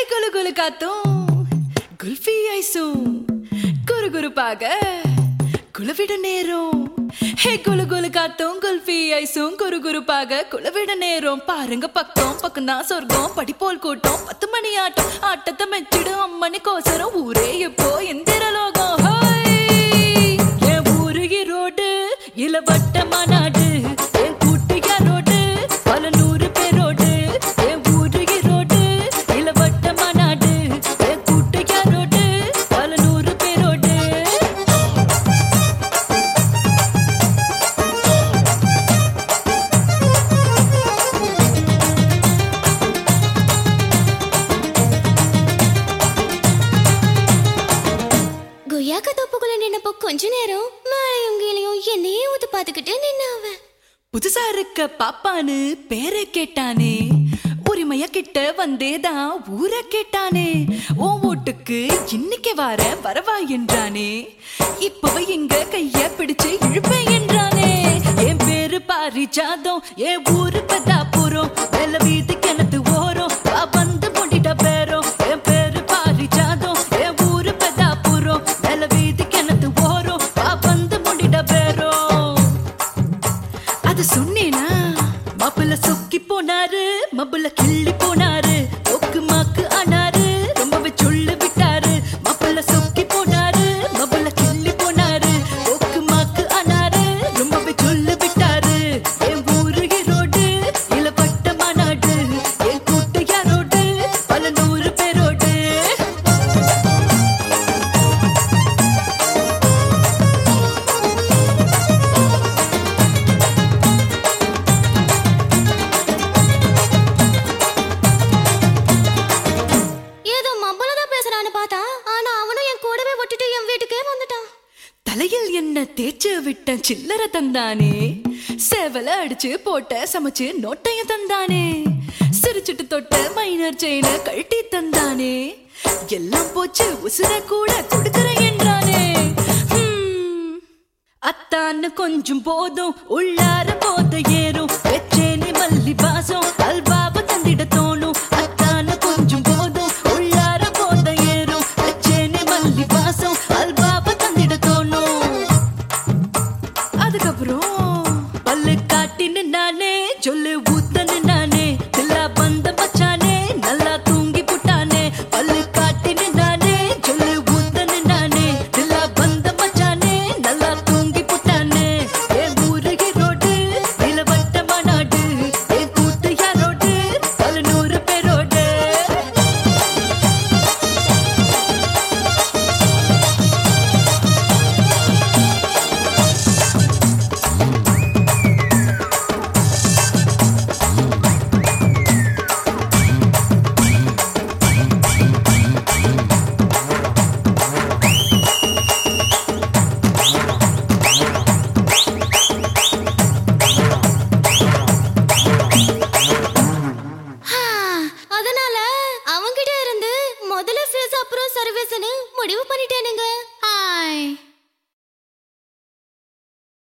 குலு குலு காத்தும் குல்ஃபி ஐஸும் குரு குருப்பாக குலவிட நேரம் ஹே குலு குலு காத்தும் குல்ஃபி ஐஸும் குரு குருப்பாக குலவிட நேரம் பாருங்க பக்கம் பக்கம் தான் சொர்க்கம் படிப்போல் கூட்டம் பத்து மணி ஆட்டம் ஆட்டத்தை மெச்சிடும் அம்மனி கோசரம் ஊரே எப்போ எந்திர லோகம் ஹோய்! என் ஊரு ஈரோடு இளவட்டமா நாடு என் கூட்டியா ரோடு பல நூறு பேரோடு என் ஊரு ஈரோடு இளவட்டமா நாடு என் கூட்டியா ரோடு பல நூறு பேரோடு கொய்யாக்க தோப்புக்குள்ள நின்னப்போ கொஞ்ச நேரம் மேலையும் கீழையும் என்னையே ஊத்து பாத்துக்கிட்டு நின்ன அவன் புதுசா இருக்க பாப்பான்னு பேரை கேட்டானே உரிமைய கிட்ட வந்தேதான் ஊர கேட்டானே ஓ வீட்டுக்கு இன்னைக்கு வர வரவா என்றானே இப்பவே இங்க கைய பிடிச்சு இழுப்பேன் என்றானே என் பேரு பாரிஜாதம் என் ஊரு பெதாபுரம் வெள்ள வீதி கிணத்து ஓரம் வா வந்து முடிட்ட பேரும் என் பேரு பாரிஜாதம் என் ஊரு பெதாபுரம் வெள்ள வீதி கிணத்து ஓரம் வா வந்து முடிட்ட பேரும் அது சொன்னேனா மாப்பிள்ள சொக்கி போனாரு மப்புல கிள்ளி போனாரு ஒக்கு மாக்கு ஆனாரு ரொம்பவே சொல்லு விட்டாரு மாப்பிள்ள சொக்கி போனாரு மப்புல கிள்ளி போனாரு ஒக்கு மாக்கு ஆனாரு ரொம்பவே சொல்லு விட்டாரு என் ஊரு ரோடு இளப்பட்ட மாநாடு என் கூட்டு யாரோடு பல நூறு பேரோடு ஏதோ மம்பளதான் பேசுறான்னு பார்த்தா ஆனா அவனும் என் கூடவே விட்டுட்டு என் வீட்டுக்கே வந்துட்டான் தலையில் என்ன தேய்ச்சு விட்ட சில்லற தந்தானே சேவல அடிச்சு போட்ட சமைச்சு நோட்டையும் தந்தானே சிரிச்சிட்டு தொட்ட மைனர் செயின கழட்டி தந்தானே எல்லாம் போச்சு உசுர கூட கொடுக்கறேன் என்றானே ஹம். அத்தான்னு கொஞ்சம் போதும் உள்ளார போத ஏறும் வெச்சேனி மல்லி வாசம் அல்வாவை தந்திட தோணும் அத்தான்னு கொஞ்சம் போதும் உள்ளார போத ஏறும் வெச்சேனி மல்லி வாசம் அல்வாவை தந்திட தோணும் அதுக்கப்புறம் பல்லு காட்டின்னு நானே சொல்லு ஊத்தன்னு நானே தில்லா பந்த மச்சானே நல்லா தூங்கி புட்டானே பல்லு காட்டின்னு நானே சொல்லு ஊத்தன்னு நானே தில்லா பந்த மச்சானே நல்லா தூங்கி புட்டானே என் ஊரு ரோடு இளவட்டமா நாடு என் கூட்டு யாரோடு பல நூறு பேரோடு ஆ, அதனால அவன்கிட்ட இருந்து முதல்ல ஃபீஸ் அப்புறம் சர்வீஸ்னு முடிவு பண்ணிட்டேனுங்க ஹாய்